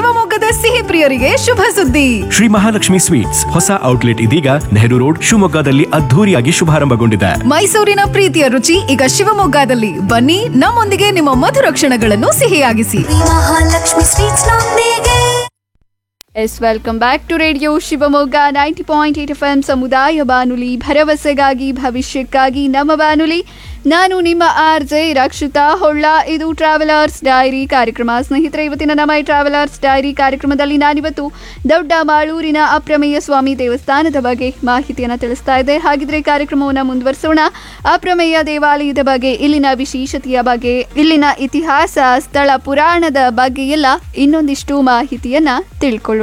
ಶಿವಮೊಗ್ಗದ ಸಿಹಿ ಪ್ರಿಯರಿಗೆ ಶುಭ ಸುದ್ದಿ ಶ್ರೀ ಮಹಾಲಕ್ಷ್ಮಿ ಸ್ವೀಟ್ಸ್ ಹೊಸ ಔಟ್ಲೆಟ್ ಇದೀಗ ನೆಹರು ರೋಡ್ ಶಿವಮೊಗ್ಗದಲ್ಲಿ ಅದ್ಧೂರಿಯಾಗಿ ಶುಭಾರಂಭಗೊಂಡಿದೆ ಮೈಸೂರಿನ ಪ್ರೀತಿಯ ರುಚಿ ಈಗ ಶಿವಮೊಗ್ಗದಲ್ಲಿ ಬನ್ನಿ ನಮ್ಮೊಂದಿಗೆ ನಿಮ್ಮ ಮಧುರ ಕ್ಷಣಗಳನ್ನು ಸಿಹಿಯಾಗಿಸಿ ಮಹಾಲಕ್ಷ್ಮಿ ಸ್ವೀಟ್ಸ್ ನೊಂದಿಗೆ yes welcome back to radio Shivamogga ninety point eight F M ಸಮುದಾಯ ಬಾನುಲಿ ಭರವಸೆಗಾಗಿ ಭವಿಷ್ಯಕ್ಕಾಗಿ ನಮ್ಮ ಬಾನುಲಿ ನಾನು ನಿಮ್ಮ ಆರ್ ಜೆ ರಕ್ಷಿತಾ ಹೊಳ್ಳ ಇದು ಟ್ರಾವೆಲರ್ಸ್ ಡೈರಿ ಕಾರ್ಯಕ್ರಮ ಸ್ನೇಹಿತರೆ ಇವತ್ತಿನ ನಮ್ಮ ಈ ಟ್ರಾವೆಲರ್ಸ್ ಡೈರಿ ಕಾರ್ಯಕ್ರಮದಲ್ಲಿ ನಾನಿವತ್ತು ದೊಡ್ಡ ಮಾಳೂರಿನ ಅಪ್ರಮೇಯ ಸ್ವಾಮಿ ದೇವಸ್ಥಾನದ ಬಗ್ಗೆ ಮಾಹಿತಿಯನ್ನು ತಿಳಿಸ್ತಾ ಇದ್ದೆ ಹಾಗಿದ್ರೆ ಕಾರ್ಯಕ್ರಮವನ್ನು ಮುಂದುವರಿಸೋಣ ಅಪ್ರಮೇಯ ದೇವಾಲಯದ ಬಗ್ಗೆ ಇಲ್ಲಿನ ವಿಶೇಷತೆಯ ಬಗ್ಗೆ ಇಲ್ಲಿನ ಇತಿಹಾಸ ಸ್ಥಳ ಪುರಾಣದ ಬಗ್ಗೆ ಎಲ್ಲ ಇನ್ನೊಂದಿಷ್ಟು ಮಾಹಿತಿಯನ್ನ ತಿಳ್ಕೊಳ್ಳೋಣ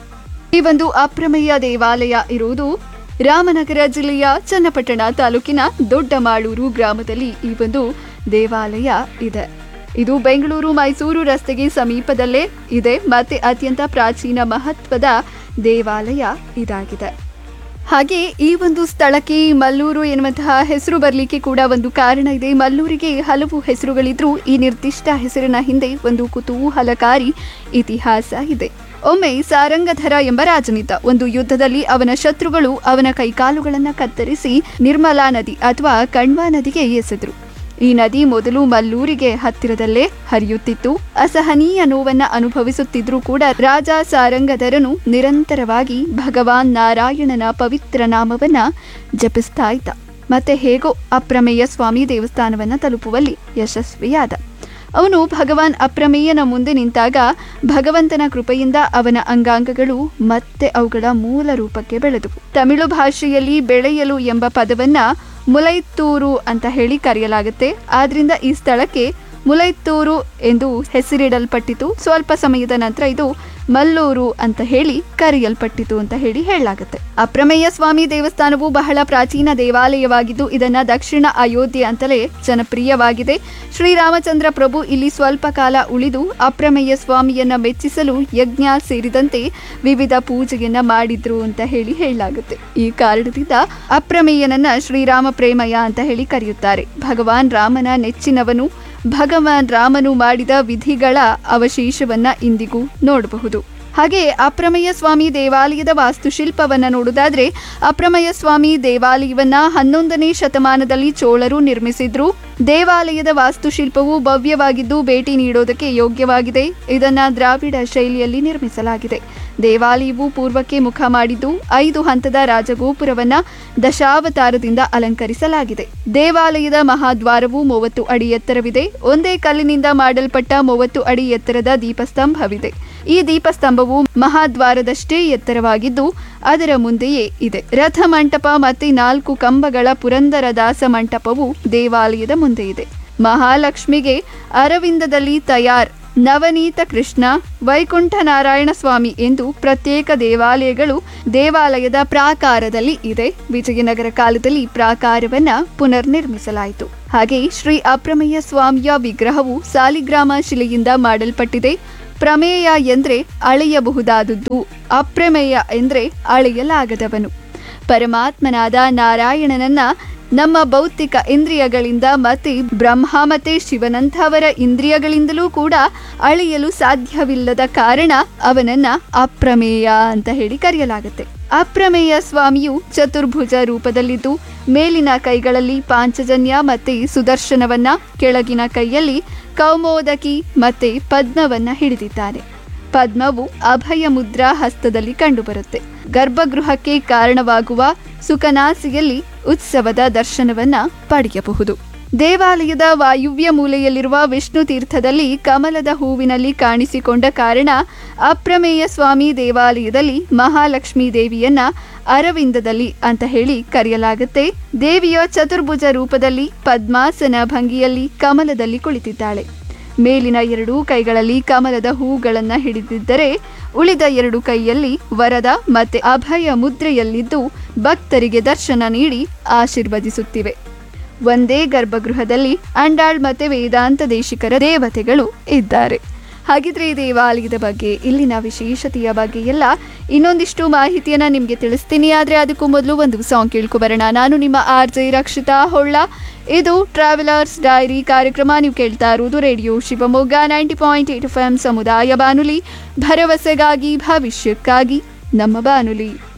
ಈ ಒಂದು ಅಪ್ರಮೇಯ ದೇವಾಲಯ ಇರುವುದು ರಾಮನಗರ ಜಿಲ್ಲೆಯ ಚನ್ನಪಟ್ಟಣ ತಾಲೂಕಿನ ದೊಡ್ಡ ಮಾಳೂರು ಗ್ರಾಮದಲ್ಲಿ ಈ ಒಂದು ದೇವಾಲಯ ಇದೆ ಇದು ಬೆಂಗಳೂರು ಮೈಸೂರು ರಸ್ತೆಗೆ ಸಮೀಪದಲ್ಲೇ ಇದೆ ಮತ್ತೆ ಅತ್ಯಂತ ಪ್ರಾಚೀನ ಮಹತ್ವದ ದೇವಾಲಯ ಇದಾಗಿದೆ ಹಾಗೆ ಈ ಒಂದು ಸ್ಥಳಕ್ಕೆ ಮಲ್ಲೂರು ಎನ್ನುವಂತಹ ಹೆಸರು ಬರಲಿಕ್ಕೆ ಕೂಡ ಒಂದು ಕಾರಣ ಇದೆ ಮಲ್ಲೂರಿಗೆ ಹಲವು ಹೆಸರುಗಳಿದ್ರೂ ಈ ನಿರ್ದಿಷ್ಟ ಹೆಸರಿನ ಹಿಂದೆ ಒಂದು ಕುತೂಹಲಕಾರಿ ಇತಿಹಾಸ ಇದೆ ಒಮ್ಮೆ ಸಾರಂಗಧರ ಎಂಬ ರಾಜನಿದ್ದ ಒಂದು ಯುದ್ಧದಲ್ಲಿ ಅವನ ಶತ್ರುಗಳು ಅವನ ಕೈಕಾಲುಗಳನ್ನು ಕತ್ತರಿಸಿ ನಿರ್ಮಲಾ ನದಿ ಅಥವಾ ಕಣ್ವ ನದಿಗೆ ಎಸೆದ್ರು ಈ ನದಿ ಮೊದಲು ಮಲ್ಲೂರಿಗೆ ಹತ್ತಿರದಲ್ಲೇ ಹರಿಯುತ್ತಿತ್ತು ಅಸಹನೀಯ ನೋವನ್ನ ಅನುಭವಿಸುತ್ತಿದ್ರೂ ಕೂಡ ರಾಜ ಸಾರಂಗಧರನು ನಿರಂತರವಾಗಿ ಭಗವಾನ್ ನಾರಾಯಣನ ಪವಿತ್ರ ನಾಮವನ್ನ ಜಪಿಸ್ತಾ ಇದ್ದ ಮತ್ತೆ ಹೇಗೋ ಅಪ್ರಮೇಯ ಸ್ವಾಮಿ ದೇವಸ್ಥಾನವನ್ನ ತಲುಪುವಲ್ಲಿ ಯಶಸ್ವಿಯಾದ ಅವನು ಭಗವಾನ್ ಅಪ್ರಮೇಯನ ಮುಂದೆ ನಿಂತಾಗ ಭಗವಂತನ ಕೃಪೆಯಿಂದ ಅವನ ಅಂಗಾಂಗಗಳು ಮತ್ತೆ ಅವುಗಳ ಮೂಲ ರೂಪಕ್ಕೆ ಬೆಳೆದವು ತಮಿಳು ಭಾಷೆಯಲ್ಲಿ ಬೆಳೆಯಲು ಎಂಬ ಪದವನ್ನ ಮುಲೈತ್ತೂರು ಅಂತ ಹೇಳಿ ಕರೆಯಲಾಗುತ್ತೆ ಆದ್ರಿಂದ ಈ ಸ್ಥಳಕ್ಕೆ ಮುಲೈತ್ತೂರು ಎಂದು ಹೆಸರಿಡಲ್ಪಟ್ಟಿತು ಸ್ವಲ್ಪ ಸಮಯದ ನಂತರ ಇದು ಮಲ್ಲೂರು ಅಂತ ಹೇಳಿ ಕರೆಯಲ್ಪಟ್ಟಿತು ಅಂತ ಹೇಳಿ ಹೇಳಲಾಗುತ್ತೆ ಅಪ್ರಮೇಯ ಸ್ವಾಮಿ ದೇವಸ್ಥಾನವು ಬಹಳ ಪ್ರಾಚೀನ ದೇವಾಲಯವಾಗಿದ್ದು ಇದನ್ನ ದಕ್ಷಿಣ ಅಯೋಧ್ಯೆ ಅಂತಲೇ ಜನಪ್ರಿಯವಾಗಿದೆ ಶ್ರೀರಾಮಚಂದ್ರ ಪ್ರಭು ಇಲ್ಲಿ ಸ್ವಲ್ಪ ಕಾಲ ಉಳಿದು ಅಪ್ರಮೇಯ ಸ್ವಾಮಿಯನ್ನ ಮೆಚ್ಚಿಸಲು ಯಜ್ಞ ಸೇರಿದಂತೆ ವಿವಿಧ ಪೂಜೆಯನ್ನ ಮಾಡಿದ್ರು ಅಂತ ಹೇಳಿ ಹೇಳಲಾಗುತ್ತೆ ಈ ಕಾರಣದಿಂದ ಅಪ್ರಮೇಯನನ್ನ ಶ್ರೀರಾಮ ಪ್ರೇಮಯ ಅಂತ ಹೇಳಿ ಕರೆಯುತ್ತಾರೆ ಭಗವಾನ್ ರಾಮನ ನೆಚ್ಚಿನವನು ಭಗವಾನ್ ರಾಮನು ಮಾಡಿದ ವಿಧಿಗಳ ಅವಶೇಷವನ್ನ ಇಂದಿಗೂ ನೋಡಬಹುದು ಹಾಗೆ ಅಪ್ರಮೇಯ ಸ್ವಾಮಿ ದೇವಾಲಯದ ವಾಸ್ತುಶಿಲ್ಪವನ್ನ ನೋಡುವುದಾದ್ರೆ ಅಪ್ರಮೇಯ ಸ್ವಾಮಿ ದೇವಾಲಯವನ್ನ ಹನ್ನೊಂದನೇ ಶತಮಾನದಲ್ಲಿ ಚೋಳರು ನಿರ್ಮಿಸಿದ್ರು ದೇವಾಲಯದ ವಾಸ್ತುಶಿಲ್ಪವು ಭವ್ಯವಾಗಿದ್ದು ಭೇಟಿ ನೀಡೋದಕ್ಕೆ ಯೋಗ್ಯವಾಗಿದೆ ಇದನ್ನ ದ್ರಾವಿಡ ಶೈಲಿಯಲ್ಲಿ ನಿರ್ಮಿಸಲಾಗಿದೆ ದೇವಾಲಯವು ಪೂರ್ವಕ್ಕೆ ಮುಖ ಮಾಡಿದ್ದು ಐದು ಹಂತದ ರಾಜಗೋಪುರವನ್ನ ದಶಾವತಾರದಿಂದ ಅಲಂಕರಿಸಲಾಗಿದೆ ದೇವಾಲಯದ ಮಹಾದ್ವಾರವು ಮೂವತ್ತು ಅಡಿ ಎತ್ತರವಿದೆ ಒಂದೇ ಕಲ್ಲಿನಿಂದ ಮಾಡಲ್ಪಟ್ಟ ಮೂವತ್ತು ಅಡಿ ಎತ್ತರದ ದೀಪಸ್ತಂಭವಿದೆ ಈ ದೀಪಸ್ತಂಭವು ಮಹಾದ್ವಾರದಷ್ಟೇ ಎತ್ತರವಾಗಿದ್ದು ಅದರ ಮುಂದೆಯೇ ಇದೆ ರಥ ಮಂಟಪ ಮತ್ತು ನಾಲ್ಕು ಕಂಬಗಳ ಪುರಂದರ ದಾಸ ಮಂಟಪವು ದೇವಾಲಯದ ಮುಂದೆ ಇದೆ ಮಹಾಲಕ್ಷ್ಮಿಗೆ ಅರವಿಂದದಲ್ಲಿ ತಯಾರ್ ನವನೀತ ಕೃಷ್ಣ ವೈಕುಂಠ ನಾರಾಯಣ ಸ್ವಾಮಿ ಎಂದು ಪ್ರತ್ಯೇಕ ದೇವಾಲಯಗಳು ದೇವಾಲಯದ ಪ್ರಾಕಾರದಲ್ಲಿ ಇದೆ ವಿಜಯನಗರ ಕಾಲದಲ್ಲಿ ಪ್ರಾಕಾರವನ್ನ ಪುನರ್ನಿರ್ಮಿಸಲಾಯಿತು ಹಾಗೆ ಶ್ರೀ ಅಪ್ರಮೇಯ ಸ್ವಾಮಿಯ ವಿಗ್ರಹವು ಸಾಲಿಗ್ರಾಮ ಶಿಲೆಯಿಂದ ಮಾಡಲ್ಪಟ್ಟಿದೆ ಪ್ರಮೇಯ ಎಂದ್ರೆ ಅಳೆಯಬಹುದಾದದ್ದು ಅಪ್ರಮೇಯ ಎಂದ್ರೆ ಅಳೆಯಲಾಗದವನು ಪರಮಾತ್ಮನಾದ ನಾರಾಯಣನನ್ನ ನಮ್ಮ ಭೌತಿಕ ಇಂದ್ರಿಯಗಳಿಂದ ಮತ್ತೆ ಬ್ರಹ್ಮ ಮತ್ತೆ ಶಿವನಂಥವರ ಇಂದ್ರಿಯಗಳಿಂದಲೂ ಕೂಡ ಅಳೆಯಲು ಸಾಧ್ಯವಿಲ್ಲದ ಕಾರಣ ಅವನನ್ನ ಅಪ್ರಮೇಯ ಅಂತ ಹೇಳಿ ಕರೆಯಲಾಗುತ್ತೆ ಅಪ್ರಮೇಯ ಸ್ವಾಮಿಯು ಚತುರ್ಭುಜ ರೂಪದಲ್ಲಿದ್ದು ಮೇಲಿನ ಕೈಗಳಲ್ಲಿ ಪಾಂಚಜನ್ಯ ಮತ್ತೆ ಸುದರ್ಶನವನ್ನ ಕೆಳಗಿನ ಕೈಯಲ್ಲಿ ಕೌಮೋದಕಿ ಮತ್ತೆ ಪದ್ಮವನ್ನ ಹಿಡಿದಿದ್ದಾನೆ ಪದ್ಮವು ಅಭಯ ಮುದ್ರಾ ಹಸ್ತದಲ್ಲಿ ಕಂಡುಬರುತ್ತೆ ಗರ್ಭಗೃಹಕ್ಕೆ ಕಾರಣವಾಗುವ ಸುಖನಾಸಿಯಲ್ಲಿ ಉತ್ಸವದ ದರ್ಶನವನ್ನ ಪಡೆಯಬಹುದು ದೇವಾಲಯದ ವಾಯುವ್ಯ ಮೂಲೆಯಲ್ಲಿರುವ ವಿಷ್ಣು ತೀರ್ಥದಲ್ಲಿ ಕಮಲದ ಹೂವಿನಲ್ಲಿ ಕಾಣಿಸಿಕೊಂಡ ಕಾರಣ ಅಪ್ರಮೇಯ ಸ್ವಾಮಿ ದೇವಾಲಯದಲ್ಲಿ ಮಹಾಲಕ್ಷ್ಮೀ ದೇವಿಯನ್ನ ಅರವಿಂದದಲ್ಲಿ ಅಂತ ಹೇಳಿ ಕರೆಯಲಾಗುತ್ತೆ ದೇವಿಯ ಚತುರ್ಭುಜ ರೂಪದಲ್ಲಿ ಪದ್ಮಾಸನ ಭಂಗಿಯಲ್ಲಿ ಕಮಲದಲ್ಲಿ ಕುಳಿತಿದ್ದಾಳೆ ಮೇಲಿನ ಎರಡೂ ಕೈಗಳಲ್ಲಿ ಕಮಲದ ಹೂಗಳನ್ನ ಹಿಡಿದಿದ್ದರೆ ಉಳಿದ ಎರಡು ಕೈಯಲ್ಲಿ ವರದ ಮತ್ತೆ ಅಭಯ ಮುದ್ರೆಯಲ್ಲಿದ್ದು ಭಕ್ತರಿಗೆ ದರ್ಶನ ನೀಡಿ ಆಶೀರ್ವದಿಸುತ್ತಿವೆ ಒಂದೇ ಗರ್ಭಗೃಹದಲ್ಲಿ ಅಂಡಾಳ್ ಮತ್ತೆ ವೇದಾಂತ ದೇಶಿಕರ ದೇವತೆಗಳು ಇದ್ದಾರೆ ಹಾಗಿದ್ರೆ ಈ ದೇವಾಲಯದ ಬಗ್ಗೆ ಇಲ್ಲಿನ ವಿಶೇಷತೆಯ ಬಗ್ಗೆ ಎಲ್ಲ ಇನ್ನೊಂದಿಷ್ಟು ಮಾಹಿತಿಯನ್ನು ನಿಮಗೆ ತಿಳಿಸ್ತೀನಿ ಆದರೆ ಅದಕ್ಕೂ ಮೊದಲು ಒಂದು ಸಾಂಗ್ ಕೇಳ್ಕೊಬರೋಣ ನಾನು ನಿಮ್ಮ ಆರ್ ಜೆ ರಕ್ಷಿತಾ ಹೊಳ್ಳ ಇದು ಟ್ರಾವೆಲರ್ಸ್ ಡೈರಿ ಕಾರ್ಯಕ್ರಮ ನೀವು ಕೇಳ್ತಾ ಇರುವುದು radio Shivamogga ninety point eight F M ಸಮುದಾಯ ಬಾನುಲಿ ಭರವಸೆಗಾಗಿ ಭವಿಷ್ಯಕ್ಕಾಗಿ ನಮ್ಮ ಬಾನುಲಿ